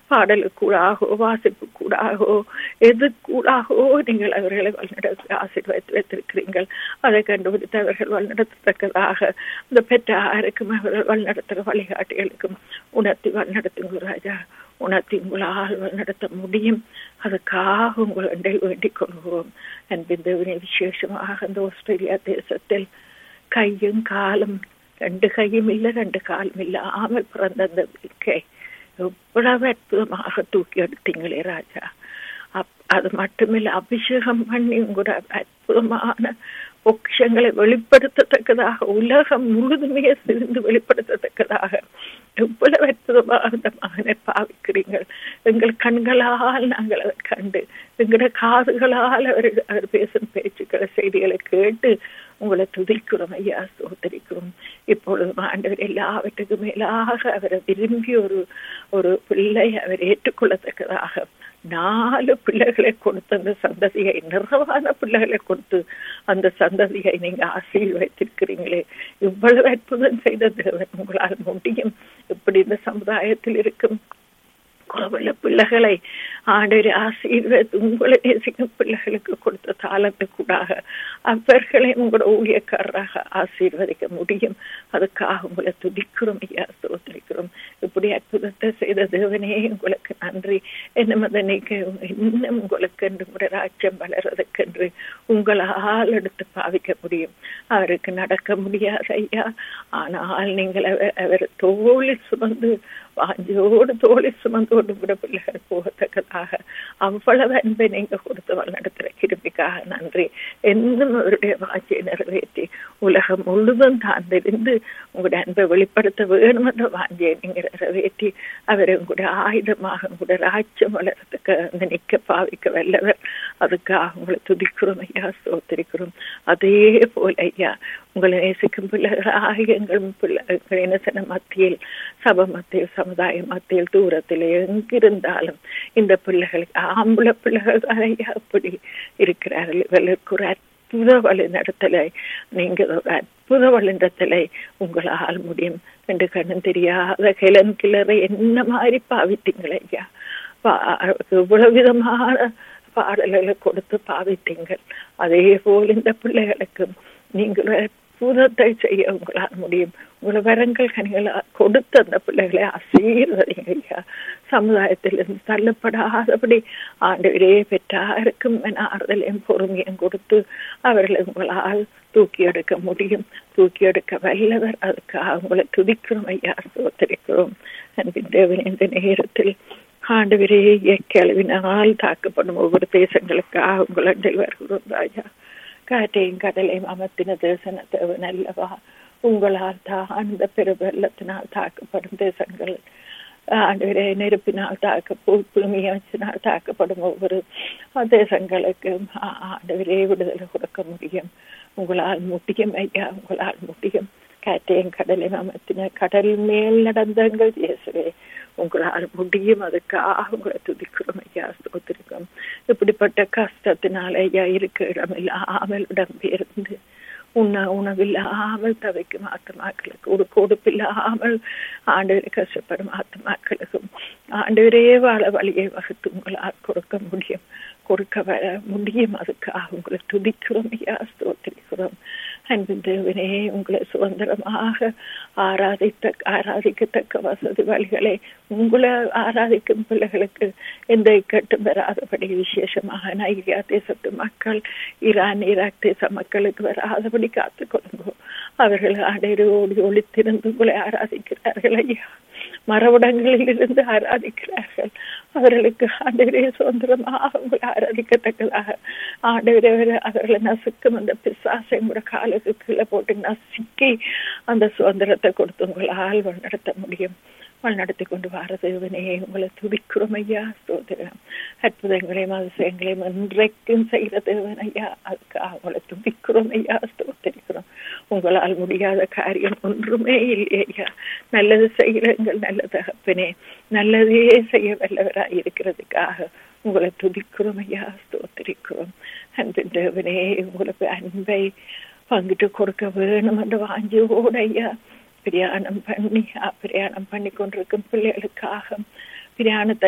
பாடலுக்கூடாகோ வாசிப்புக்கூடாகோ எதுக்கூடாகோ நீங்கள் அவர்களை வழிநடத்தி ஆசீர்வதித்து வைத்திருக்கிறீர்கள் அதை கண்டுபிடித்து அவர்கள் வழிநடத்தத்தக்கதாக இந்த பெற்றாருக்கும் அவர்கள் வழிநடத்துகிற வழிகாட்டிகளுக்கும் உணர்த்தி வழிநடத்துங்க ராஜா உணர்த்தி உங்களால் வழிநடத்த முடியும் அதுக்காக உங்களை வேண்டிக் கொள்கிறோம் அன்பின் தேவனே விசேஷமாக அந்த ஆஸ்திரேலியா தேசத்தில் கையும் காலும் ரெண்டு கையும் இல்லை ரெண்டு காலும் இல்லாமல் பிறந்த அந்த விக்கை எவ்வளவு அற்புதமாக தூக்கி எடுத்தீங்களே ராஜா அது மட்டுமில்ல அபிஷேகம் பண்ணி உங்களோட அற்புதமான பொக்கிஷங்களை வெளிப்படுத்தத்தக்கதாக உலகம் முழுதுமே சிரிந்து வெளிப்படுத்தத்தக்கதாக எவ்வளவு அற்புதமாக அந்த மகனை பாவிக்கிறீர்கள் எங்கள் கண்களால் நாங்கள் அதை கண்டு எங்களோட காதுகளால் அவர் அவர் பேசும் பேச்சுக்களை செய்திகளை கேட்டு உங்களை துதிக்கிறோம் ஐயா சோதரிக்கிறோம் இப்பொழுது ஆண்டவர் எல்லாவற்றுக்கும் மேலாக அவரை விரும்பி ஒரு ஒரு பிள்ளை அவர் ஏற்றுக்கொள்ளத்தக்கதாக நாலு பிள்ளைகளை கொடுத்து அந்த சந்ததியை நிறைவான பிள்ளைகளை கொடுத்து அந்த சந்ததியை நீங்க ஆசீர்வதித்திருக்கிறீங்களே இவ்வளவு அற்புதம் செய்த தேவன் உங்களால் முடியும் இப்படி இந்த சமுதாயத்தில் இருக்கும் குறவுள்ள பிள்ளைகளை ஆண்டவர் ஆசீர்வதித்து உங்களை நேசிக்கும் பிள்ளைகளுக்கு கொடுத்த தாளத்து கூடாக அவர்களை உங்களோட ஊழியக்காரராக ஆசீர்வதிக்க முடியும் அதுக்காக உங்களை துதிக்கிறோம் ஐயா சோதரிக்கிறோம் இப்படி அற்புதத்தை செய்த தேவனே உங்களுக்கு நன்றி என்ன மதனைக்கு இன்னும் உங்களுக்கு என்று உங்களுடைய ராஜ்யம் வளர்றதுக்கென்று உங்களால் எடுத்து பாவிக்க முடியும் அவருக்கு நடக்க முடியாது ஐயா ஆனால் நீங்கள் அவர் தோழி சுமந்து வாஞ்சோடு தோழி சுமந்து கொண்டு கூட பிள்ளைகள் போகத்தக்கதாக அவ்வளவு அன்பை நீங்க கொடுத்து வழிநடத்துற கிருபிக்காக நன்றி இன்னும் அவருடைய வாஞ்சியை நிறைவேற்றி உலகம் முழுவதும் தான் தெரிந்து உங்களுடைய அன்பை வெளிப்படுத்த வேணும் என்ற வாஞ்சியை நீங்க நிறைவேற்றி அவரை உங்களுடைய ஆயுதமாக உங்களுடைய ராஜ்யம் வளர்றதுக்கு அந்த நிக்க பாவிக்க வல்லவர் அதுக்காக உங்களை துதிக்கிறோம் ஐயா சோத்திரிக்கிறோம் அதே போல ஐயா உங்களை நேசிக்கும் பிள்ளைகளாக எங்கள் பிள்ளை இனசன மத்தியில் சபை மத்தியில் சமுதாய மத்தியில் தூரத்தில் எங்கிருந்தாலும் இந்த பிள்ளைகளுக்கு ஆம்பளை பிள்ளைகள் தான் ஐயா அப்படி இருக்கிறார்கள் இவர்களுக்கு ஒரு அற்புத வழி நடத்தலை நீங்க ஒரு அற்புத வழிநடத்தலை உங்களால் முடியும் ரெண்டு கண்ணும் தெரியாத கிளன் கிளறை என்ன மாதிரி பாவித்தீங்களே ஐயா இவ்வளவு விதமான பாடல்களை கொடுத்து பாவித்தீங்கள் அதே போல் இந்த பிள்ளைகளுக்கும் நீங்கள் அற்புதத்தை செய்ய உங்களால் முடியும் உங்களை வரங்கள் கனிகளை கொடுத்து அந்த பிள்ளைகளை ஆசீர்வதிங்க ஐயா சமுதாயத்திலிருந்து தள்ளப்படாதபடி ஆண்டவரே பெற்றாருக்கும் ஆறுதலையும் பொறுமையும் கொடுத்து அவர்களை உங்களால் தூக்கி எடுக்க முடியும் தூக்கி எடுக்க வல்லவர் அதுக்காக உங்களை துதிக்கிறோம் ஐயா சோத்தரிக்கிறோம் அன்பின் தேவன் இந்த நேரத்தில் ஆண்டவரே இயற்கையளவினால் தாக்கப்படும் ஒவ்வொரு தேசங்களுக்காக உங்களிடம் வருகிறோம் ராஜா காற்றையும் கடலையும் அமர்த்தின தேசன தேவன் அல்லவா உங்களால் தான் அந்த பெருவெள்ளத்தினால் தாக்கப்படும் தேசங்கள் ஆண்டவரே நெருப்பினால் தாக்க புழுமியாச்சினால் தாக்கப்படும் ஒவ்வொரு தேசங்களுக்கு ஆண்டவரே விடுதலை கொடுக்க முடியும் உங்களால் முடியும் ஐயா உங்களால் முடியும் காற்றையும் கடலையும் அமர்த்தின கடல் மேல் நடந்தங்கள் இயேசுவே உங்களால் முடியும் அதுக்காக உங்களை துதிக்கிறோம் ஐயா ஸ்தோத்திரிக்கிறோம் இப்படிப்பட்ட கஷ்டத்தினால ஐயா இருக்க இடமில்லாமல் இடம்பெயர்ந்து உண்ண உணவில்லாமல் தவிக்கும் ஆத்மாக்களுக்கு ஒரு கொடுப்பில்லாமல் ஆண்டவரை கஷ்டப்படும் ஆத்மாக்களுக்கும் ஆண்டவரே வாழ வழியை வகுத்து உங்களால் கொடுக்க முடியும் கொடுக்க வர முடியும் அதுக்காக உங்களை துதிக்கிறோம் ஐயா ஸ்தோத்திரிக்கிறோம் அன்பின் தேவனே உங்களை சுதந்திரமாக ஆராதித்த ஆராதிக்கத்தக்க வசதி வழிகளை உங்களை ஆராதிக்கும் பிள்ளைகளுக்கு எந்த இக்கட்டும் வராதபடி விசேஷமாக நைரியா தேசத்து மக்கள் ஈரான் ஈராக் தேச மக்களுக்கு வராதபடி காத்துக்கொள்ளுங்கோ அவர்கள் அடையோடி ஒளித்திருந்து உங்களை ஆராதிக்கிறார்கள் ஐயா மரபடங்களில் இருந்து ஆராதிக்கிறார்கள் அவர்களுக்கு ஆண்டவரே சுதந்திரமாக உங்களை ஆராதிக்கத்தக்கதாக ஆண்டவரே அவர்களை நசுக்கும் அந்த பிசாசை கூட காலுக்கு கீழே போட்டு நசுக்கி அந்த சுதந்திரத்தை கொடுத்து உங்களால் நடத்த முடியும் நடத்தி கொண்டு வர தேவனே உங்களை துதிக்கிறோம் ஐயா ஸ்தோத்திரம் அற்புதங்களையும் அதிசயங்களையும் இன்றைக்கும் செய்த தேவன் ஐயா அதுக்காக உங்களை துதிக்கிறோம் ஐயா ஸ்தோத்திரிக்கிறோம் உங்களால் முடியாத காரியம் ஒன்றுமே இல்லை ஐயா நல்லது செய்கிறங்கள் நல்ல தகப்பனே நல்லதே செய்ய வல்லவராய் இருக்கிறதுக்காக உங்களை துதிக்கிறோம் ஐயா ஸ்தோத்திரிக்கிறோம் அன்பின் தேவனே உங்களுக்கு அன்பை பங்கிட்டு கொடுக்க வேணும் என்று வாஞ்சியோட ஐயா பிரயாணம் பண்ணி பிரயாணம் பண்ணி கொண்டிருக்கும் பிள்ளைகளுக்காக பிரயாணத்தை